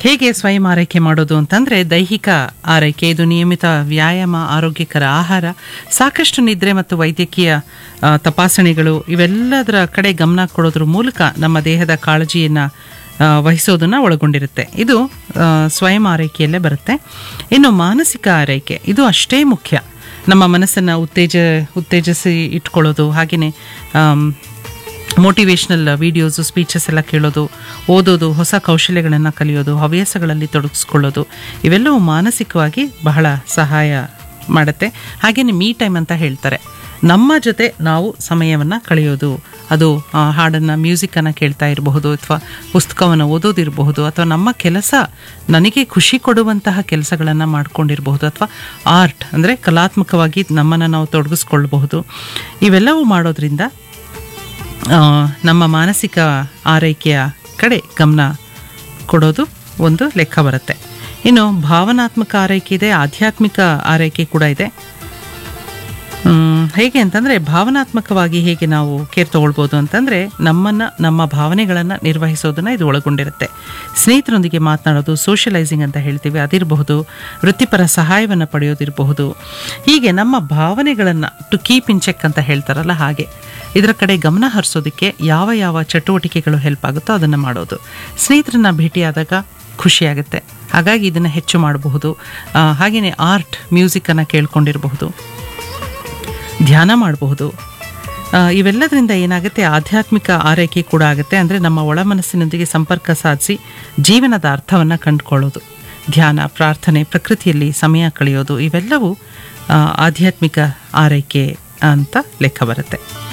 ಹೇಗೆ ಸ್ವಯಂ ಆರೈಕೆ ಮಾಡೋದು ಅಂತಂದರೆ ದೈಹಿಕ ಆರೈಕೆ ಇದು ನಿಯಮಿತ ವ್ಯಾಯಾಮ ಆರೋಗ್ಯಕರ ಆಹಾರ ಸಾಕಷ್ಟು ನಿದ್ರೆ ಮತ್ತು ವೈದ್ಯಕೀಯ ಆ, ತಪಾಸಣೆಗಳು ಇವೆಲ್ಲದರ ಕಡೆ ಗಮನ ಕೊಡೋದ್ರ ಮೂಲಕ ನಮ್ಮ ದೇಹದ ಕಾಳಜಿಯನ್ನು ವಹಿಸೋದನ್ನ ಒಳಗೊಂಡಿರುತ್ತೆ ಇದು ಆ, ಸ್ವಯಂ ಆರೈಕೆಯಲ್ಲೇ ಬರುತ್ತೆ ಇನ್ನು ಮಾನಸಿಕ ಆರೈಕೆ ಇದು ಅಷ್ಟೇ ಮುಖ್ಯ ನಮ್ಮ ಮನಸ್ಸನ್ನು ಉತ್ತೇಜ ಉತ್ತೇಜಿಸಿ ಇಟ್ಕೊಳ್ಳೋದು ಹಾಗೆಯೇ ಮೋಟಿವೇಶ್ನಲ್ ವೀಡಿಯೋಸು ಸ್ಪೀಚಸ್ ಎಲ್ಲ ಕೇಳೋದು ಓದೋದು ಹೊಸ ಕೌಶಲ್ಯಗಳನ್ನು ಕಲಿಯೋದು ಹವ್ಯಾಸಗಳಲ್ಲಿ ತೊಡಗಿಸ್ಕೊಳ್ಳೋದು ಇವೆಲ್ಲವೂ ಮಾನಸಿಕವಾಗಿ ಬಹಳ ಸಹಾಯ ಮಾಡುತ್ತೆ ಹಾಗೆಯೇ ಮೀ ಟೈಮ್ ಅಂತ ಹೇಳ್ತಾರೆ ನಮ್ಮ ಜೊತೆ ನಾವು ಸಮಯವನ್ನು ಕಳೆಯೋದು ಅದು ಆ, ಹಾಡನ್ನು ಮ್ಯೂಸಿಕ್ಕನ್ನು ಕೇಳ್ತಾ ಇರಬಹುದು ಅಥವಾ ಪುಸ್ತಕವನ್ನು ಓದೋದಿರಬಹುದು ಅಥವಾ ನಮ್ಮ ಕೆಲಸ ನನಗೆ ಖುಷಿ ಕೊಡುವಂತಹ ಕೆಲಸಗಳನ್ನು ಮಾಡ್ಕೊಂಡಿರಬಹುದು ಅಥವಾ ಆರ್ಟ್ ಅಂದರೆ ಕಲಾತ್ಮಕವಾಗಿ ನಮ್ಮನ್ನು ನಾವು ತೊಡಗಿಸ್ಕೊಳ್ಬಹುದು ಇವೆಲ್ಲವೂ ಮಾಡೋದ್ರಿಂದ ಆ, ನಮ್ಮ ಮಾನಸಿಕ ಆರೈಕೆಯ ಕಡೆ ಗಮನ ಕೊಡೋದು ಒಂದು ಲೆಕ್ಕ ಬರುತ್ತೆ ಇನ್ನು ಭಾವನಾತ್ಮಕ ಆರೈಕೆ ಇದೆ ಆಧ್ಯಾತ್ಮಿಕ ಆರೈಕೆ ಕೂಡ ಇದೆ ಮ್, ಹೇಗೆ ಅಂತಂದರೆ ಭಾವನಾತ್ಮಕವಾಗಿ ಹೇಗೆ ನಾವು ಕೇರ್ ತಗೊಳ್ಬೋದು ಅಂತಂದರೆ ನಮ್ಮನ್ನು ನಮ್ಮ ಭಾವನೆಗಳನ್ನು ನಿರ್ವಹಿಸೋದನ್ನು ಇದು ಒಳಗೊಂಡಿರುತ್ತೆ ಸ್ನೇಹಿತರೊಂದಿಗೆ ಮಾತನಾಡೋದು ಸೋಷಲೈಸಿಂಗ್ ಅಂತ ಹೇಳ್ತೀವಿ ಅದಿರಬಹುದು ವೃತ್ತಿಪರ ಸಹಾಯವನ್ನು ಪಡೆಯೋದಿರಬಹುದು ಹೀಗೆ ನಮ್ಮ ಭಾವನೆಗಳನ್ನು ಟು ಕೀಪ್ ಇನ್ ಚೆಕ್ ಅಂತ ಹೇಳ್ತಾರಲ್ಲ ಹಾಗೆ ಇದರ ಕಡೆ ಗಮನ ಹರಿಸೋದಕ್ಕೆ ಯಾವ ಯಾವ ಚಟುವಟಿಕೆಗಳು ಹೆಲ್ಪ್ ಆಗುತ್ತೋ ಅದನ್ನು ಮಾಡೋದು ಸ್ನೇಹಿತರನ್ನ ಭೇಟಿಯಾದಾಗ ಖುಷಿಯಾಗುತ್ತೆ ಹಾಗಾಗಿ ಇದನ್ನು ಹೆಚ್ಚು ಮಾಡಬಹುದು ಆ, ಹಾಗೆಯೇ ಆರ್ಟ್ ಮ್ಯೂಸಿಕ್ಕನ್ನು ಕೇಳ್ಕೊಂಡಿರಬಹುದು ಧ್ಯಾನ ಮಾಡಬಹುದು ಆ, ಇವೆಲ್ಲದರಿಂದ ಏನಾಗುತ್ತೆ ಆಧ್ಯಾತ್ಮಿಕ ಆರೈಕೆ ಕೂಡ ಆಗುತ್ತೆ ಅಂದರೆ ನಮ್ಮ ಒಳ ಮನಸ್ಸಿನೊಂದಿಗೆ ಸಂಪರ್ಕ ಸಾಧಿಸಿ ಜೀವನದ ಅರ್ಥವನ್ನು ಕಂಡುಕೊಳ್ಳೋದು ಧ್ಯಾನ ಪ್ರಾರ್ಥನೆ ಪ್ರಕೃತಿಯಲ್ಲಿ ಸಮಯ ಕಳೆಯೋದು ಇವೆಲ್ಲವೂ ಆ, ಆಧ್ಯಾತ್ಮಿಕ ಆರೈಕೆ ಅಂತ ಲೆಕ್ಕ ಬರುತ್ತೆ